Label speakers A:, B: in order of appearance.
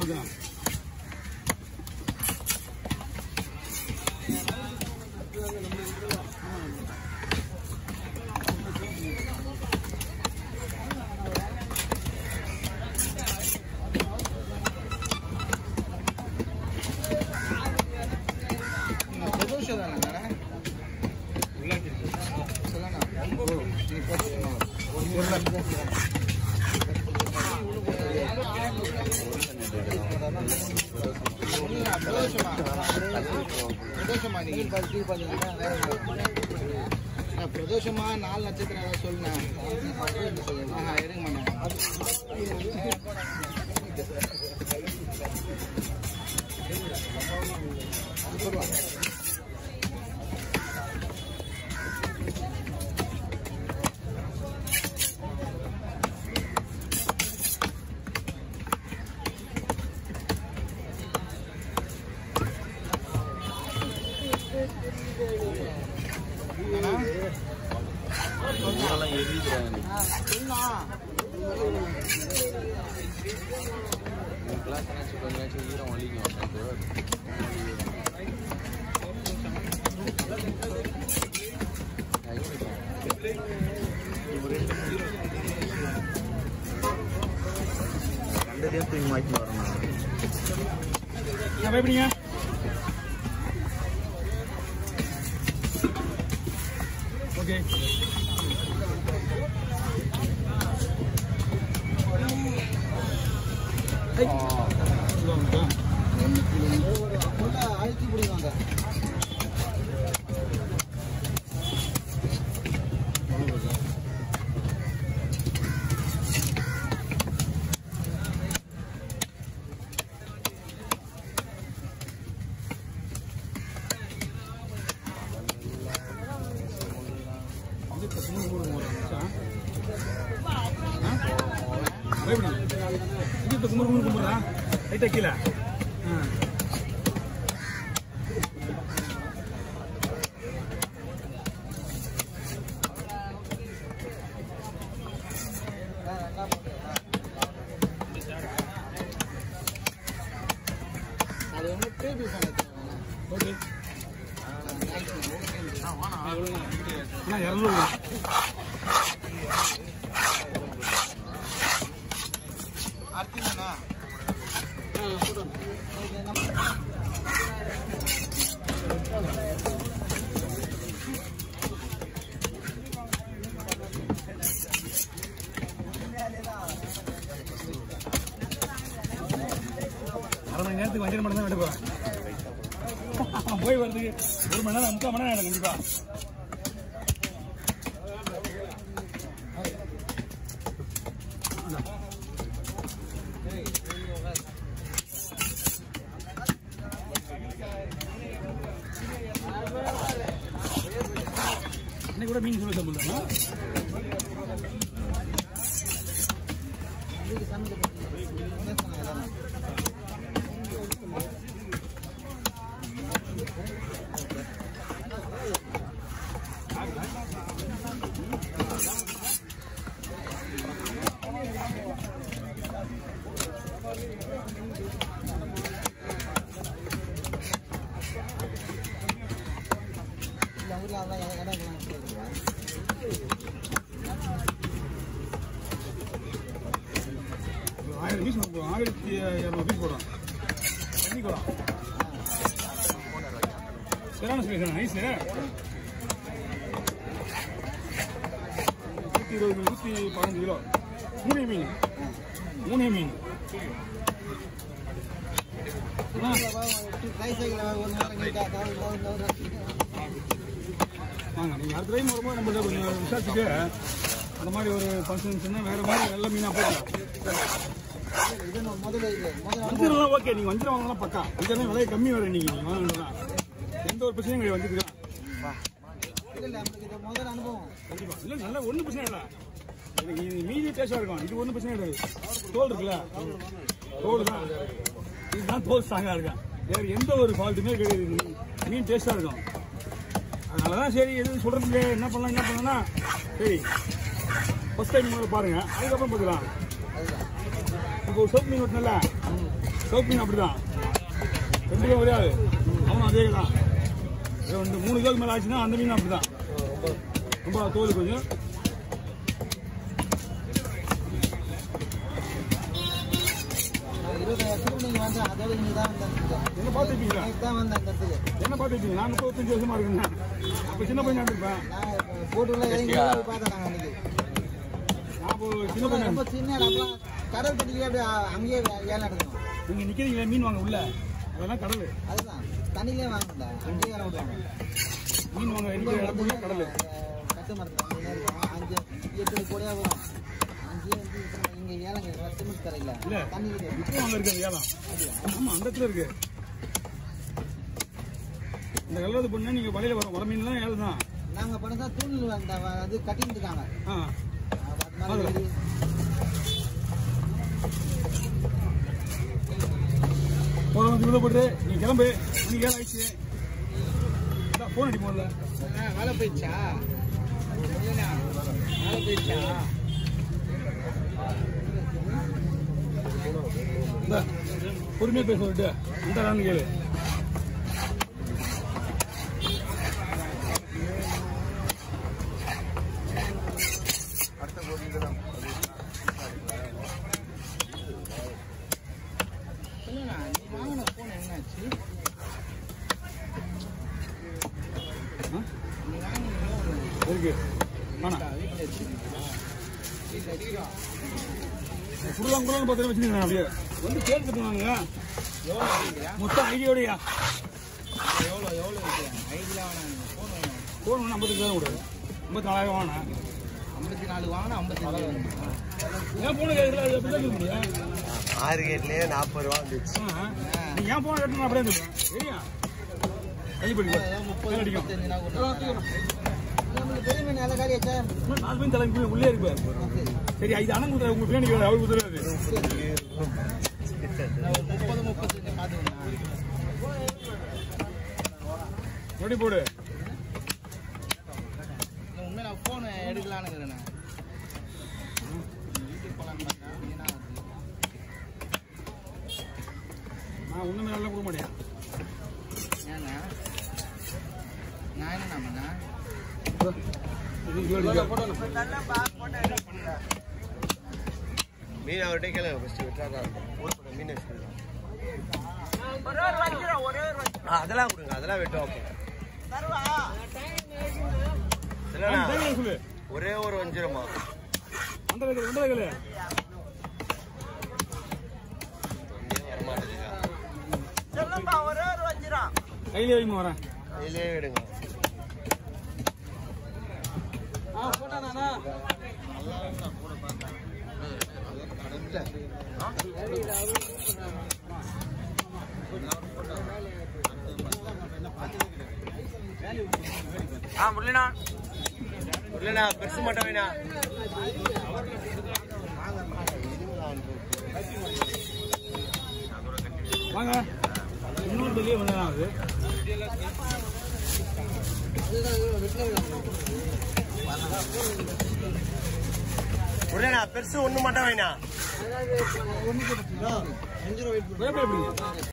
A: அதான்
B: பிரதோஷம் தானே சொல்லண்ணா நீ பிரதோஷமா பிரதோஷமா பிரதோஷமா நீ நான் பிரதோஷமா நாலு நட்சத்திரம் ஏதாவது சொல்லுண்ணா ஆஹா இருங்க மேடம்
C: இதெல்லாம் எரியுதுறாங்க
B: சொல்லுண்ணா
C: கிளாஸ் என்னாச்சு கொஞ்ச நேரம் ஈரம் வலிக்கும் கண்டதே தூங்கி மாட்டி வரணும்
A: என்ன பயப்படுங்க ஓகே
B: அழுத்தி பிடிவாங்க
A: பயப்படுங்க இது இப்போ கும்பிடு கும்பிடு கும்பிடுறா லைட்டாக கீழே ஆ
B: அது வந்து பேபி ஃபேன்
A: ஓகே அண்ணா இரநூறு
B: அர்த்தம்ண்ணா
A: அரை மணி நேரத்துக்கு அஞ்சரை மணி நேரம் எடுப்பேன் போய் வரதுக்கு ஒரு மணி நேரம் முக்கால் மணி நேரம் ஆயிடும் கண்டிப்பா இன்னைக்கு கூட மீன் சொல்லி சாப்பிடுறோம்
B: இந்த ஊரில் அதான் இடம் இருக்கலாம்
A: ஆயிரம் பீஸ் போடுறோம் ஆயிரத்தி இரநூறு பீஸ் போடுறோம் தண்ணி குளம் சரியான சைஸ் ஐஸ் நூற்றி இருபது நூற்றி பதினஞ்சு கிலோ மூணே மீன் மூணே மீன் அண்ணா,
B: ரைஸ் ஒரு நாளைக்கு
A: வாங்க நீங்கள் அடுத்த டைம் வரும்போது நம்மள்ட்ட கொஞ்சம் விசாரிச்சுட்டு அந்த மாதிரி ஒரு ஃபங்க்ஷன்ஸ்னா வேறு மாதிரி நல்ல மீனாக போடலாம்
B: இது முதல்ல இது முதல்ல
A: வஞ்சிரம்லாம் ஓகே நீங்கள் வஞ்சிரம் வாங்கலாம் பக்கா வஞ்சிரம் விலை கம்மி வேறு நீங்கள் நீங்கள் வாங்கணும்னா எந்த ஒரு பிரச்சனையும் கிடையாது வஞ்சிருக்கலாம்
B: இல்லை இல்லை நம்மளுக்கு இது முதல் அனுபவம்
A: கண்டிப்பா இல்ல நல்ல ஒண்ணும் பிரச்சனை இல்ல எனக்கு இது மீதி டேஸ்டா இருக்கும் இது ஒண்ணும் பிரச்சனை கிடையாது தோல் இருக்குல்ல தோல் தான் இதுதான் தோல் ஸ்ட்ராங்கா இருக்கும் வேற எந்த ஒரு ஃபால்ட்டுமே கிடையாது இது மீன். மீன் டேஸ்டா இருக்கும் அதனாலதான் சரி எது சொல்றது இல்லையே என்ன பண்ணலாம் என்ன பண்ணலாம்னா சரி ஃபர்ஸ்ட் டைம் முதல்ல பாருங்க அதுக்கப்புறம் பார்க்கலாம் இப்போ ஒரு சோப் மீன் வெட்டினல சோப்பு மீன் அப்படிதான் ரெண்டு பேரும் ஒரே ஆளு அவனும் அதே தான் ரெண்டு மூணு கிலோக்கு மேலே ஆச்சுன்னா அந்த மீன் அப்படிதான் ரொம்ப தோல் கொஞ்சம்
B: நான் இருபது வருஷத்துக்கு நீங்க வந்து அதோட இங்க தான் வந்தேன்
A: என்ன பார்த்துருப்பீங்களா
B: இன்னைக்கு தான் வந்தேன் இந்த இடத்துக்கு
A: என்ன பார்த்துருப்பீங்க நான் முப்பத்தஞ்சு வருஷமா இருக்குங்க அப்போ சின்ன பையனா இருப்பேன்
B: நான் போட்டுள்ள இறங்கி போய் பார்த்தேன் நாங்கள் அன்னைக்கு
A: நான் இப்போ சின்ன பையன்
B: ரொம்ப சின்ன இடம். அப்புறம் கடல் பட்டிலேயே அப்படியே அங்கேயே ஏலம் எடுக்கணும்
A: நீங்க நிக்கிறீங்களே மீன் வாங்க உள்ள அதெல்லாம் கடல்
B: அதுதான் தண்ணியிலே வாங்கல அங்கேயே ஏலம் விடுவாங்க
A: மீன் வாங்க இருக்கிற இடம் full ஆ கடல்
B: கட்டு மரத்தில் அங்கே இருக்கும் அஞ்சு எட்டு கோடியாக வரும் அங்கேயே வந்து இத்தனை- இங்க ஏலம் கேட்கலாம் சிமெண்ட் தரையில்
A: இல்ல
B: தண்ணியிலே
A: இப்போ அங்க இருக்கு அந்த ஏலம் ஆமா அந்த இடத்துல இருக்கு இந்த கல்லது பொண்ணு நீங்க வலையில வர வர மீன்லாம் ஏலம் தான்
B: நாங்கள் பண்ணதா தூள் அந்த வ- அது கட்டிட்டு இருக்காங்க
A: ஆ
B: அது மாதிரி ஏறி
A: போன வந்து இவ்வளோ போட்டு நீ கிளம்பு நீ ஏழு ஆயிடுச்சு ஃபோன் அடி போடல
B: வேலை போயிடுச்சா வேலை போயிடுச்சா
A: இந்த பொறுமையா பேச சொல்லிட்டு இந்த நான் கேளு
B: சொல்லுண்ணா நீ வாங்கின ஃபோன் என்னாச்சு
A: ஆ?
B: நீ வாங்கின phone
A: இருக்கு வேணாம்
B: வீட்டில் வச்சுருக்கீங்களா வீட்டில் வச்சுக்கோ
A: குருவாங்க குருவாங்க பத்திரம் வச்சுருக்கேன் அப்படியே வந்து கேட்டுட்டு வாங்க
B: எவ்வளோ வாங்கிக்கிறியா
A: மொத்தம் ஐடியோடையா
B: எவ்வளோ எவ்வளோ வைக்கிறேன் ஐடியில் வேணாம் ஃபோன் வேணும்
A: ஃபோன் ஒன்று ஐம்பத்தஞ்சாயிரம் கொடு ஐம்பத்தி நாலாயிரம் வாங்கினேன்
B: ஐம்பத்தி நாலு வாங்கினா ஐம்பத்தி நாலு வேணுமா
A: ஏன் போன கேட்கல அது எப்படி தான் இருக்க முடியும்
D: ஆறு கேட்லயே நாற்பது ரூபா வந்துச்சு
A: ஆ. நீ ஏன் போன கேட்டு நான் அப்படியே இருந்துப்பேன் சரியா கை பண்ணி
B: முப்பது
A: அடிக்கும்
B: முப்பத்தஞ்சு நாள் கொடுத்தா நம்மளுக்கு பெரிய மீன் நல்ல காலி வச்சா
A: இன்னும் நாலு மீன் தலைக்கு உள்ளே இருப்பார் சரி இது அண்ணன் குதிரை உங்க பிரியாணி அவர் குதிராது
B: நான் ஒரு முப்பது முப்பத்தஞ்சு பார்த்துக்கணும்
A: எப்படி போடு
B: உண்மையில நான் ஃபோன் எடுக்கலான்னு இருக்கிறேன் வீட்டுக்கு போகலான்னு பார்த்தா என்ன ஆகுது
A: நான் ஒண்ணுமே நல்லா கொடுக்க மாட்டேன்
B: ஏண்ணா நான் என்ன பண்ணா
A: இது இது அடிக்க.
D: மீன் அவர்கிட்ட கேளு ஃபர்ஸ்ட் விட்டாரா ஊர் மீன் வச்சுக்கலாம் ஆ, அதெல்லாம் கொடுங்க அதெல்லாம் வெட்டுவோம் இல்லைண்ணா
A: தைரியம் சொல்லு
D: ஒரே ஒரு வஞ்சிரமா
A: அந்த வைக்கல ரெண்டு வைக்கல கையிலே வைமா வரேன்
D: இதுலயே விடுங்க இல்லைண்ணா பெருசு மட்டும் வேணா
A: வாங்க இன்னொரு வெளியே வந்தா அது
D: இல்லைண்ணா பெருசு ஒண்ணு மட்டும் வேணா
B: ஒன்று அஞ்சு ரூபா வெயிட்
A: வேப்ப எப்படி